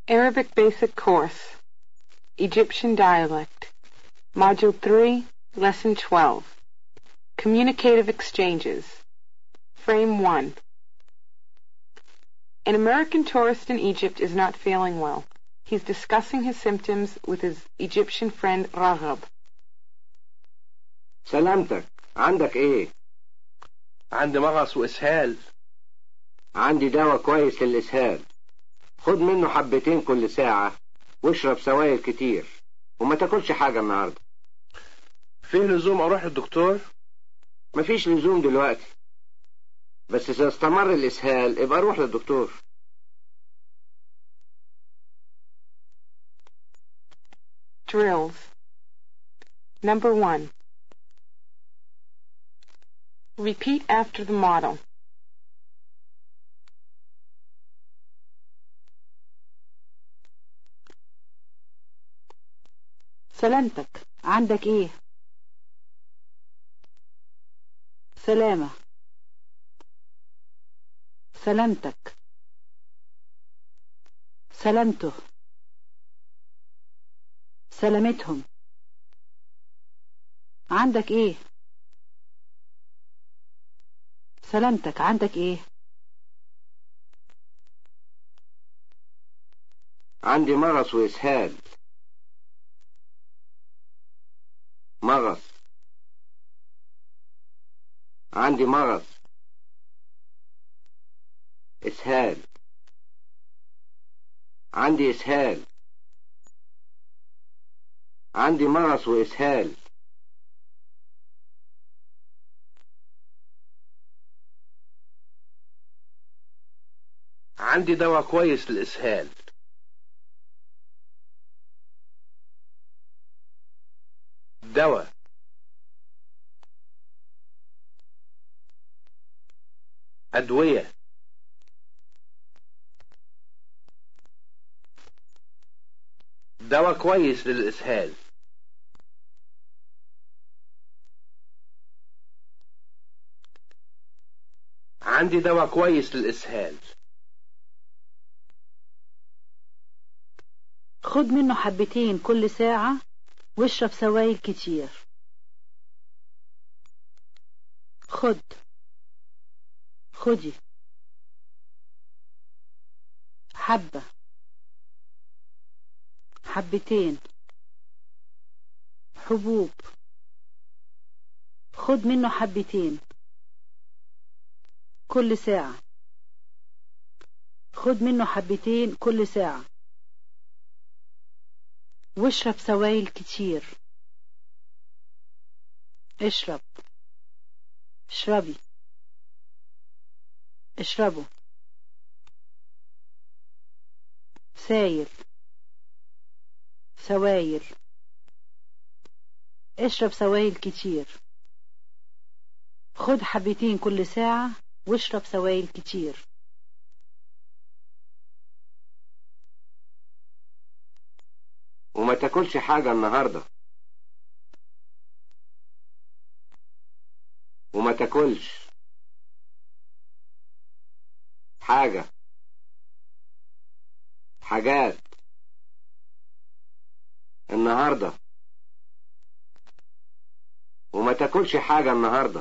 Arabic Basic Course, Egyptian Dialect, Module 3, Lesson 12, Communicative Exchanges, Frame 1. An American tourist in Egypt is not feeling well. He's discussing his symptoms with his Egyptian friend Raghab. سلامتك عندك ايه عندي مغص وإسهال عندي دواء كويس للإسهال خد منه حبتين كل ساعة واشرب سوائل كتير وما تاكلش حاجة النهاردة فيه لزوم أروح للدكتور مفيش لزوم دلوقتي بس إذا استمر الإسهال ابقى روح للدكتور Drills. Number 1. Repeat after the model. سلامتك عندك ايه سلامة سلامتك سلامته سلامتهم عندك ايه سلامتك عندك ايه عندي مغص وإسهال مغص عندي مغص إسهال عندي إسهال عندي مغص وإسهال عندي دواء كويس للإسهال دواء أدوية دواء كويس للإسهال عندي دواء كويس للإسهال خد منه حبتين كل ساعة واشرب سوائل كتير خد خدي حبة حبتين حبوب خد منه حبتين كل ساعة خد منه حبتين كل ساعة واشرب سوائل كتير اشرب اشربي اشربوا سايل سوايل اشرب سوائل كتير خد حبتين كل ساعة واشرب سوائل كتير وما تاكلش حاجة النهاردة وما تاكلش حاجة حاجات النهاردة وما تاكلش حاجة النهاردة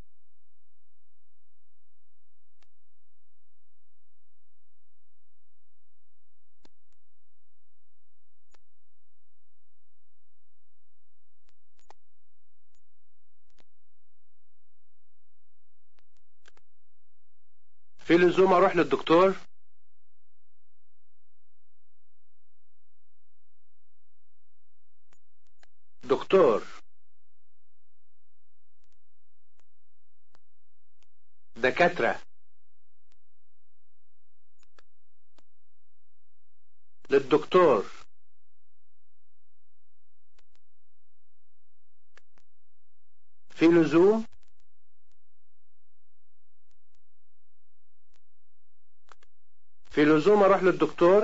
في لزوم أروح للدكتور دكتور دكاترة للدكتور في لزوم في لزوم أروح للدكتور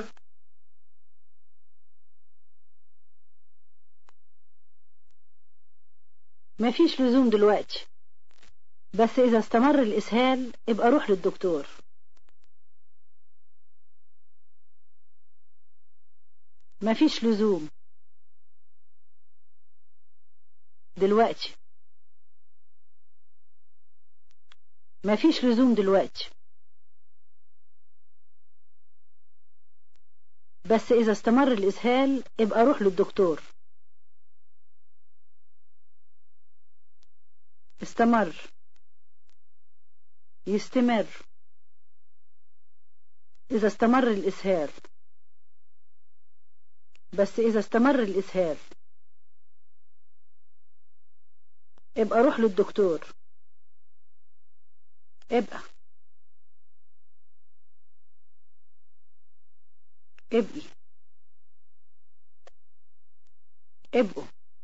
مفيش لزوم دلوقتي بس إذا استمر الإسهال ابقى روح للدكتور مفيش لزوم دلوقتي مفيش لزوم دلوقتي بس إذا استمر الإسهال ابقى روح للدكتور استمر يستمر إذا استمر الإسهال بس إذا استمر الإسهال ابقى روح للدكتور ابقى ابقي ابقوا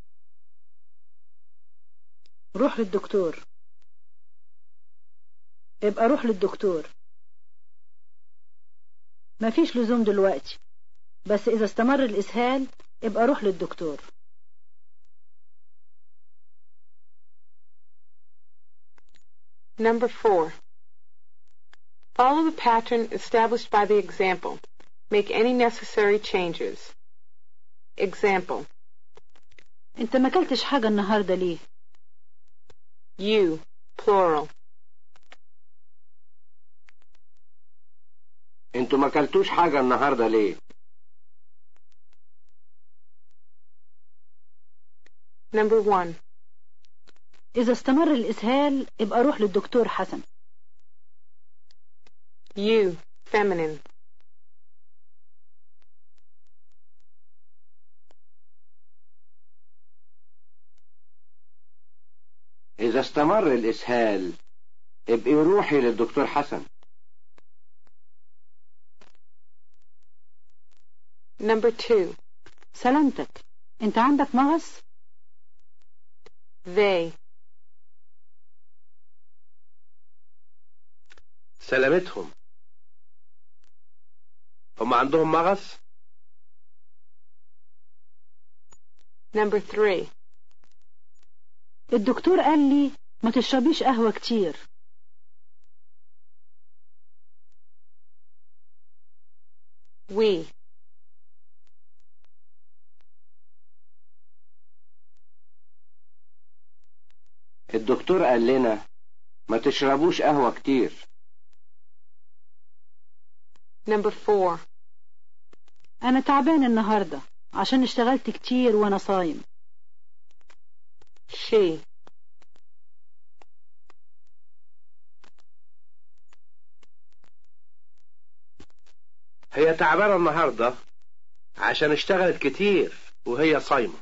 روح للدكتور ابقى روح للدكتور مفيش لزوم دلوقتي بس إذا استمر الإسهال ابقى روح للدكتور Number four. Follow the pattern established by the example. Make any necessary changes. Example. انت ما اكلتش حاجة النهاردة ليه You, plural. انتوا ما اكلتوش حاجة النهاردة ليه Number one. إذا استمر الإسهال ابقى روح للدكتور حسن You, feminine. إذا استمر الإسهال ابقي روحي للدكتور حسن Number two. سلامتك انت عندك مغص They. سلامتهم هم عندهم مغص Number three. الدكتور قال لي ما تشربيش قهوة كتير We. الدكتور قال لنا ما تشربوش قهوة كتير Number four. أنا تعبان النهاردة عشان اشتغلت كتير وأنا صايم She. هي تعبانة النهاردة عشان اشتغلت كتير وهي صايمة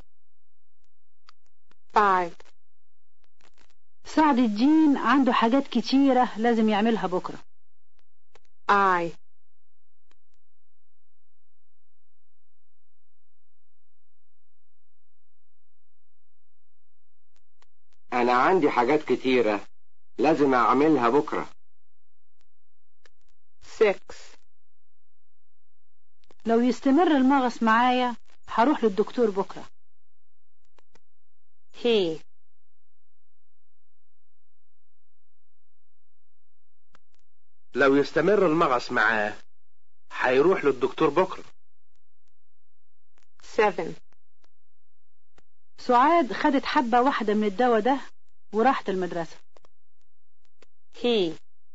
Five. سعد الدين عنده حاجات كتيرة لازم يعملها بكرة I. أنا عندي حاجات كتيرة لازم أعملها بكرة Six. لو يستمر المغص معايا هروح للدكتور بكرة He. لو يستمر المغص معاه هيروح للدكتور بكرة Seven. سعاد خدت حبة واحدة من الدواء ده وراحت المدرسة He.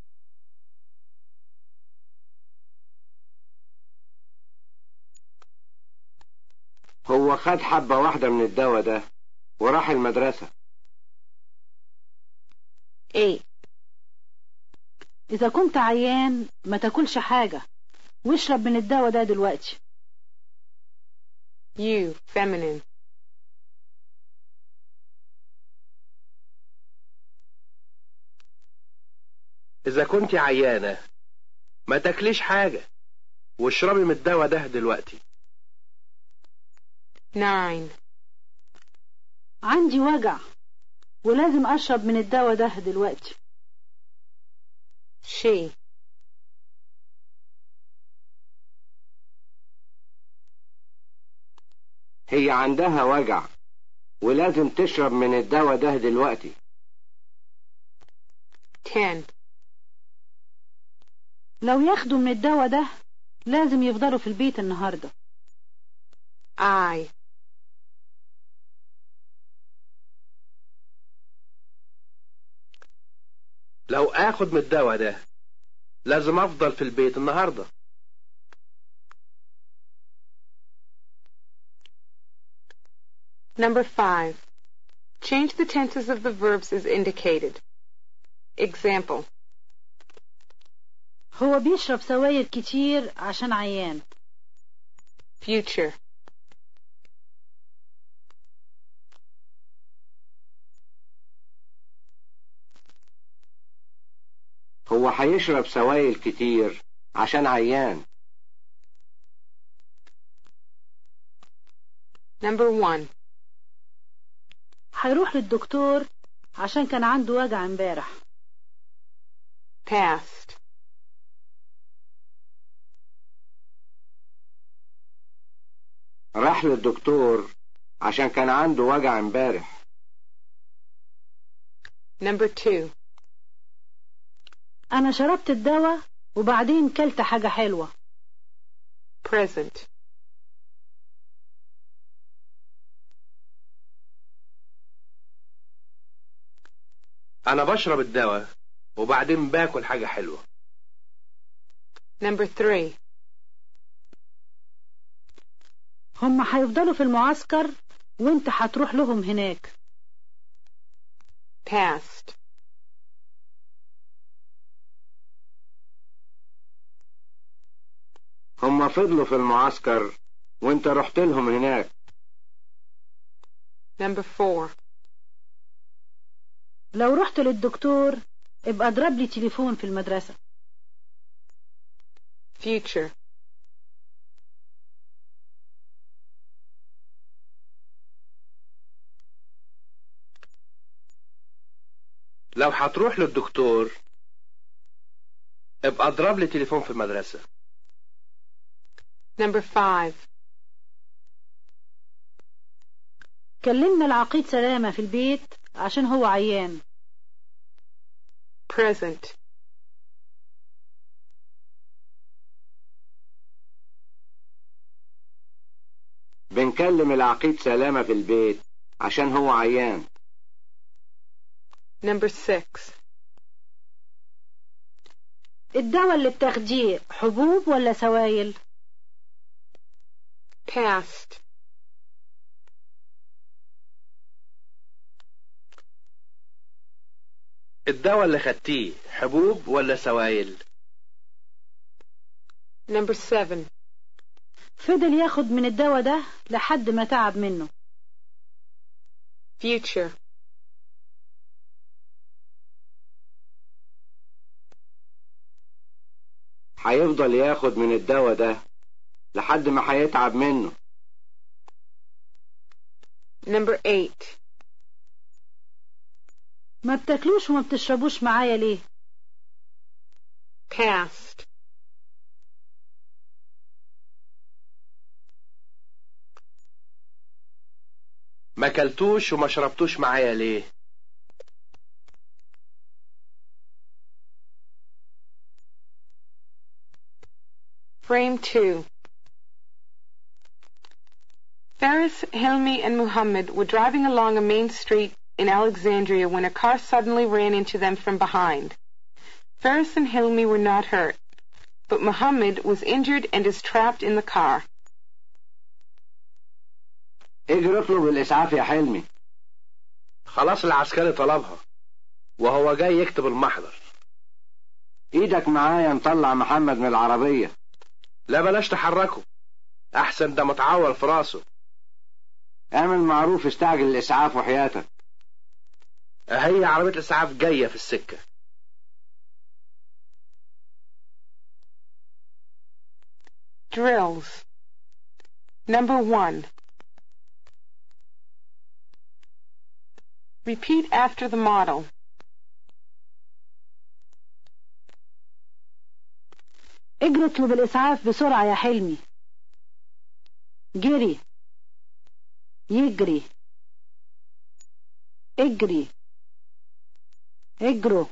هو خد حبة واحدة من الدواء ده وراح المدرسة Eight. إذا كنت عيان ما تاكلش حاجة واشرب من الدواء ده دلوقتي You, feminine. إذا كنت عيانة ما تاكليش حاجة واشربي من الدواء ده دلوقتي Nine. عندي وجع ولازم أشرب من الدواء ده دلوقتي She. هي عندها وجع ولازم تشرب من الدواء ده دلوقتي Ten. لو ياخدوا من الدواء ده لازم يفضلوا في البيت النهاردة I. لو اخد من الدواء ده لازم افضل في البيت النهارده Number 5. Change the tenses of the verbs as indicated. Example. هو بيشرب سوائل كتير عشان عيان Future. هو هيشرب سوائل كتير عشان عيان Number 1. هيروح للدكتور عشان كان عنده وجع امبارح Past. راح للدكتور عشان كان عنده وجع امبارح Number 2. انا شربت الدواء وبعدين كلت حاجة حلوة Present. انا بشرب الدواء وبعدين باكل حاجة حلوة Number 3. هم هيفضلوا في المعسكر وانت هتروح لهم هناك Past. هم فضلوا في المعسكر وانت رحت لهم هناك Number 4. لو رحت للدكتور ابقى اضرب لي تليفون في المدرسة Future. لو هتروح للدكتور ابقى اضرب لي تليفون في المدرسة Number 5. كلمنا العقيد سلامة في البيت عشان هو عيان Present. بنكلم العقيد سلامة في البيت عشان هو عيان Number 6. الدواء اللي بتاخديه حبوب ولا سوائل Past. الدواء اللي خدتيه حبوب ولا سوائل Number 7. فضل ياخد من الدواء ده لحد ما تعب منه Future. هيفضل ياخد من الدواء ده لحد ما هيتعب منه Number 8. ما بتاكلوش وما بتشربوش معايا ليه Past. ما كلتوش وما شربتوش معايا ليه Frame 2. Ferris, Hilmi, and Muhammad were driving along a main street in Alexandria when a car suddenly ran into them from behind. Ferris and Hilmi were not hurt, but Muhammad was injured and is trapped in the car. اجري اطلب الاسعاف يا حلمي خلاص العسكري طلبها وهو جاي يكتب المحضر ايدك معايا نطلع محمد من العربية لا بلاش تحركه احسن ده متعور في راسه اعمل معروف استعجل الاسعاف وحياتك هي عربية الاسعاف جاية في السكة Drills. Number 1. Repeat after the model. اجري اطلب الإسعاف بسرعة يا حلمي جري يجري اجري اجروا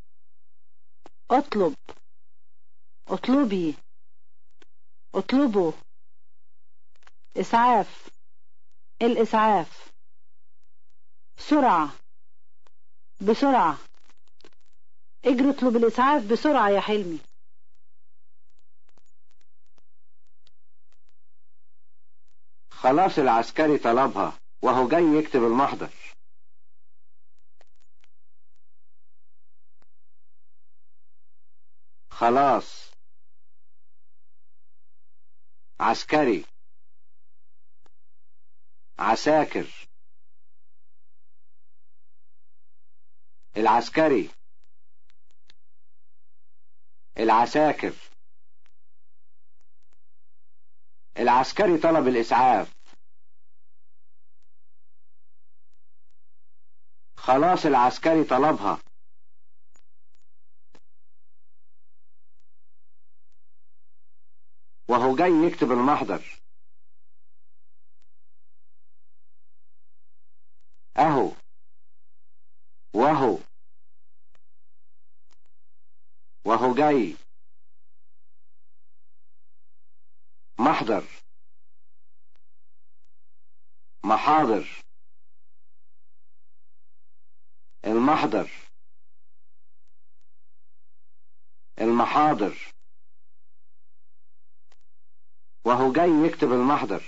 اطلب اطلبي اطلبوا إسعاف الإسعاف سرعة بسرعة اجري اطلب الإسعاف بسرعة يا حلمي خلاص العسكري طلبها وهو جاي يكتب المحضر خلاص عسكري عساكر العسكري العساكر العسكري طلب الإسعاف خلاص العسكري طلبها وهو جاي يكتب المحضر اهو وهو وهو جاي محضر محاضر المحضر المحاضر وهو جاي يكتب المحضر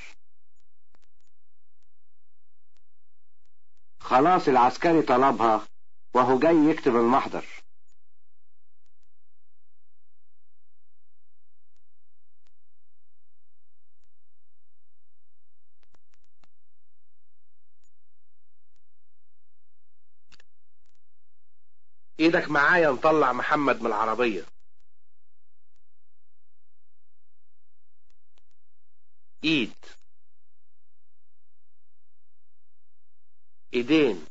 خلاص العسكري طلبها وهو جاي يكتب المحضر ايدك معايا نطلع محمد من العربية ايد ايدين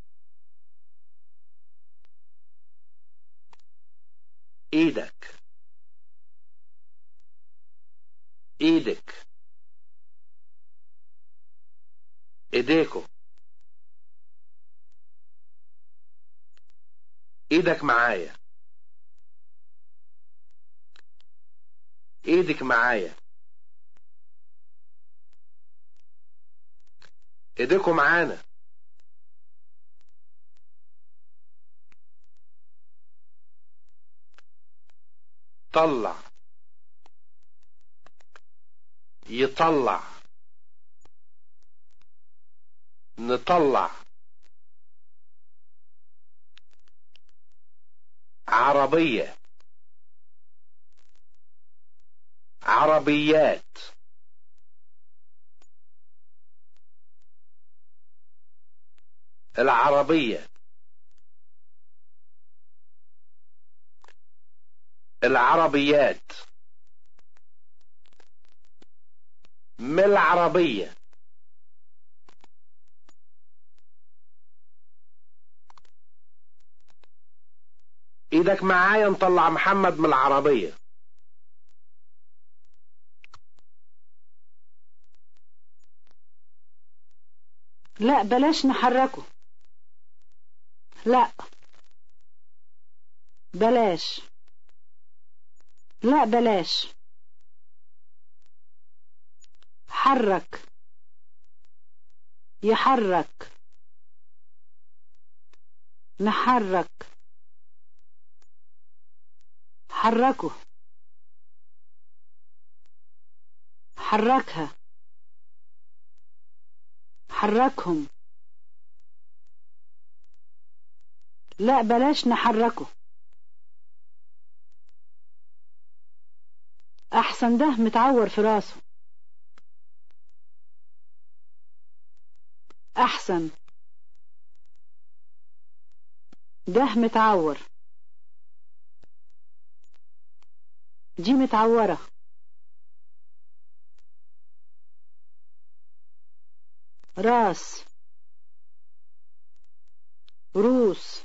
ايدك ايدك ايديكو ايدك معايا ايدك معايا ايديكم معانا طلع يطلع نطلع عربية عربيات العربية العربيات من العربية ايدك معايا نطلع محمد من العربية لا بلاش نحركه لا بلاش لا بلاش حرك يحرك نحرك حركه حركها حركهم لا بلاش نحركه احسن ده متعور في راسه احسن ده متعور دي متعورة راس روس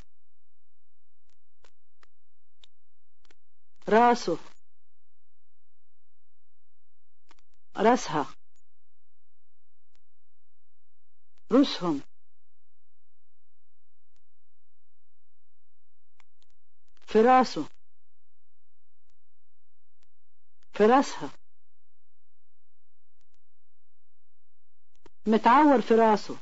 راسه راسها رسهم في راسه في راسها متعور في راسه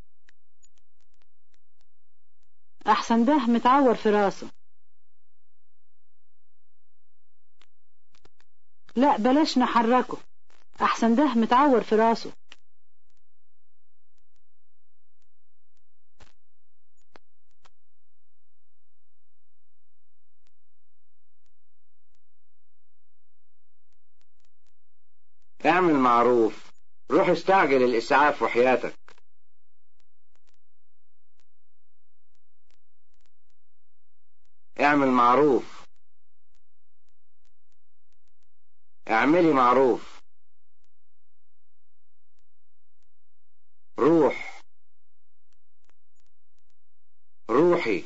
أحسن ده متعور في راسه لا بلاش نحركه أحسن ده متعور في راسه اعمل معروف روح استعجل الإسعاف وحياتك اعمل معروف اعملي معروف روح روحي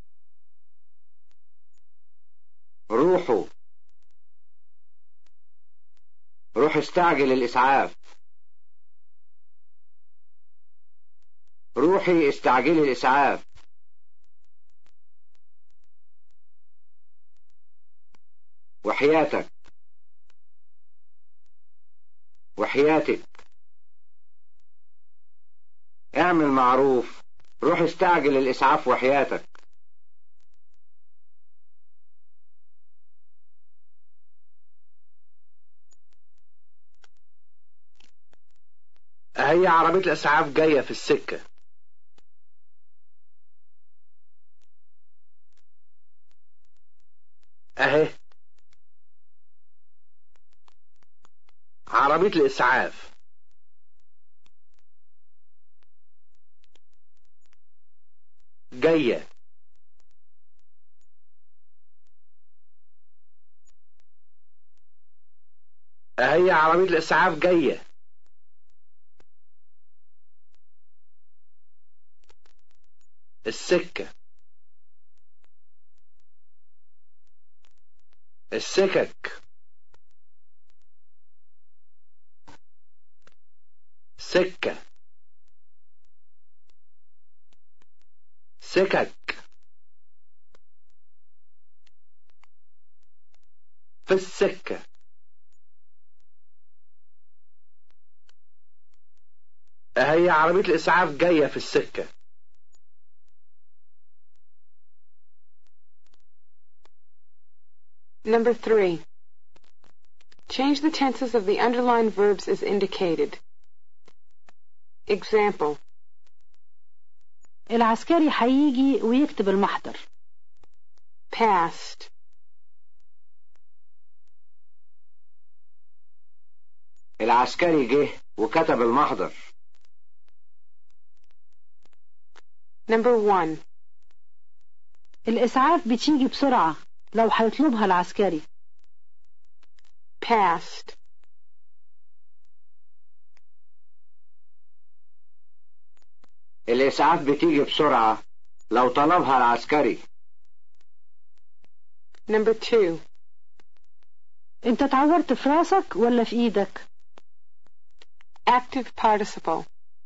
روحوا روح استعجل الإسعاف روحي استعجلي الإسعاف وحياتك وحياتك اعمل معروف روح استعجل الإسعاف وحياتك هي عربية الإسعاف جاية في السكة أهي عربية الإسعاف جاية أهي عربية الإسعاف جاية السكة السكك سكة سكك في السكة هي عربية الإسعاف جاية في السكة Number three. Change the tenses of the underlined verbs as indicated. Example. العسكري هيجي ويكتب المحضر Past. العسكري جه وكتب المحضر Number one. الإسعاف بتيجي بسرعة لو هيطلبها العسكري Past. الإسعاف بتيجي بسرعة لو طلبها العسكري Number two. انت اتعورت في راسك ولا في ايدك Active participle.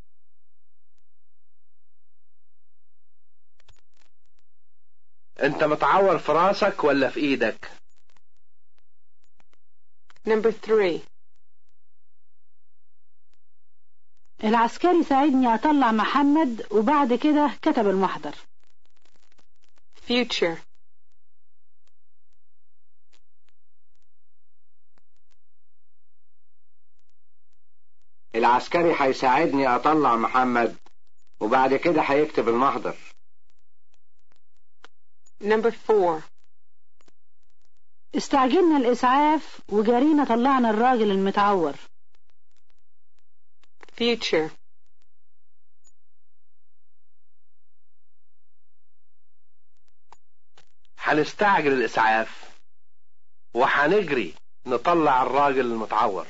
انت متعور في راسك ولا في ايدك Number three. العسكري ساعدني اطلع محمد وبعد كده كتب المحضر Future. العسكري هيساعدني أطلع محمد وبعد كده هيكتب المحضر Number four. استعجلنا الإسعاف وجرينا طلعنا الراجل المتعور Future. هنستعجل الإسعاف وهنجري نطلع الراجل المتعور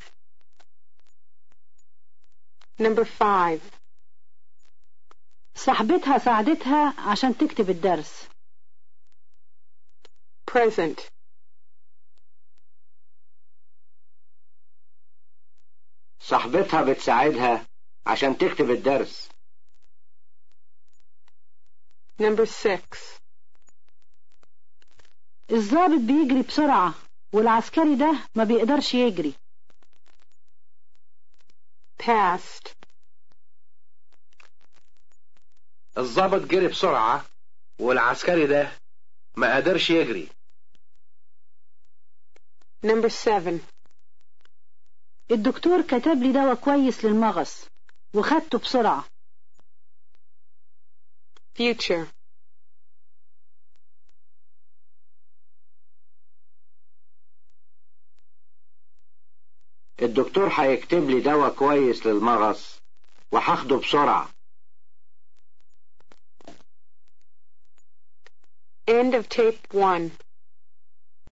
Number five. صاحبتها ساعدتها عشان تكتب الدرس Present. صاحبتها بتساعدها عشان تكتب الدرس Number six. الضابط بيجري بسرعة والعسكري ده ما بيقدرش يجري Past. الضابط جري بسرعة والعسكري ده ما قدرش يجري Number 7. الدكتور كتب لي دواء كويس للمغص وخدته بسرعة Future. الدكتور هيكتب لي دواء كويس للمغص وهاخده بسرعة End of tape 1.